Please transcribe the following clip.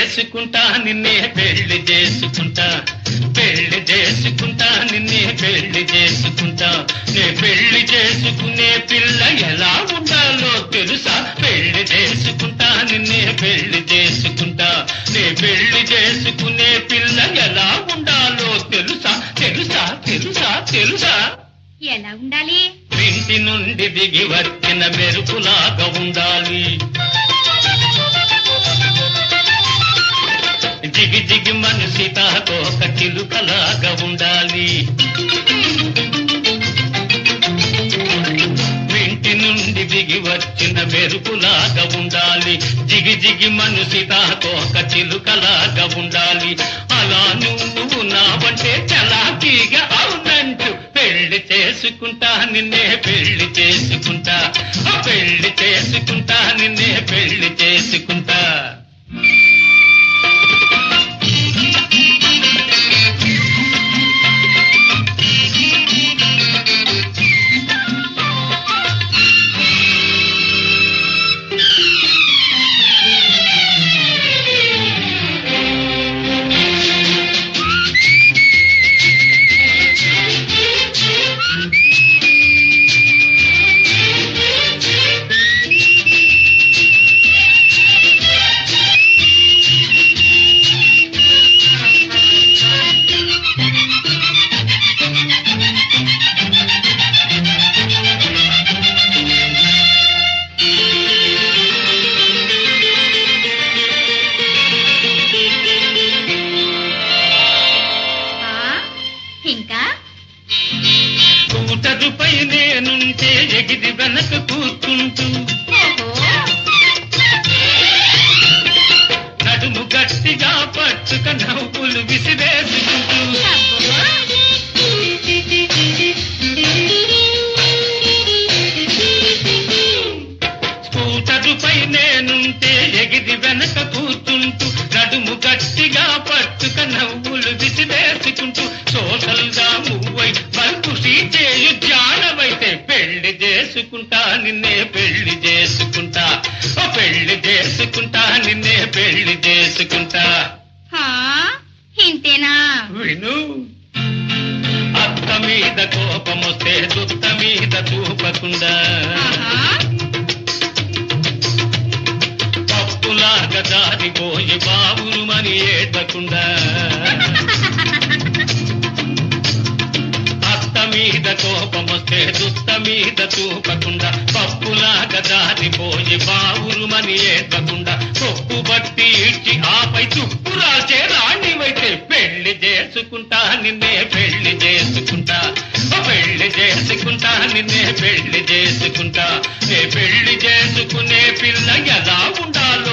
చేసుకుంటా నిన్నే పెళ్లి చేసుకుంటా పెళ్లి చేసుకుంటా నిన్నే పెళ్లి చేసుకుంటా నే పెళ్లి చేసుకునే పిల్ల ఎలా ఉండాలో తెలుసా పెళ్లి చేసుకుంటా నిన్నే పెళ్లి చేసుకుంటా నే పెళ్లి చేసుకునే పిల్ల ఎలా ఉండాలో తెలుసా తెలుసా తెలుసా తెలుసా ఎలా ఉండాలి ఇంటి నుండి దిగి వచ్చిన మెరుపులాగా ఉండాలి జిగి జిగి మనిషి తాకోక చిలుకలాగా ఉండాలి ఇంటి నుండి దిగి వచ్చిన మెరుపులాగా ఉండాలి జిగి జిగి మనిషి తాకోక చిలుకలాగా ఉండాలి అలా నువ్వు నావంటే చలాకీగా అవునంటూ పెళ్లి చేసుకుంటా నిన్నే పెళ్లి చేసుకుంటా ఆ పెళ్లి చేసుకుంటా నిన్నే పెళ్లి చేసుకుంటా ఆ ఇంకా కూటరుపై నేనుంటే ఎగిరి వెనక కూర్చుంటూ ఓహో నడుము గట్టిగా పట్టుక నవ్వులు విసిరేసుకుంటూ స్కూటరుపై నేనుంటే ఎగిరి వెనక కూర్చుంటూ నడుము గట్టిగా పట్టుక నవ్వులు విసిరేసుకుంటూ సోషల్ గా మువ్వై బల్బు చేయు జానవైతే పెళ్లి చేసుకుంటా నిన్నే పెళ్లి చేసుకుంటా ఓ పెళ్లి చేసుకుంటా నిన్నే పెళ్లి చేసుకుంటా ఆ, ఇంతేనా విను అత్త మీద కోపమొస్తే దుత్త మీద చూపకుండా ఆహా. పప్పులాగా జారిపోయి బావురుమని ఏడకుండా అత్త మీద కోపమొస్తే దుత్త మీద చూపకుండా పప్పులాగా జారిపోయి బావురుమని ఏడకుండా కొప్పు బట్టి ఇచ్చి ఆపై తుప్పు రాసే రాణివైతే పెళ్లి చేసుకుంటా నిన్నే పెళ్లి చేసుకుంటా ఓ పెళ్లి చేసుకుంటా నిన్నే పెళ్లి చేసుకుంటా నే పెళ్లి చేసుకునే పిల్ల ఎలా ఉండాలో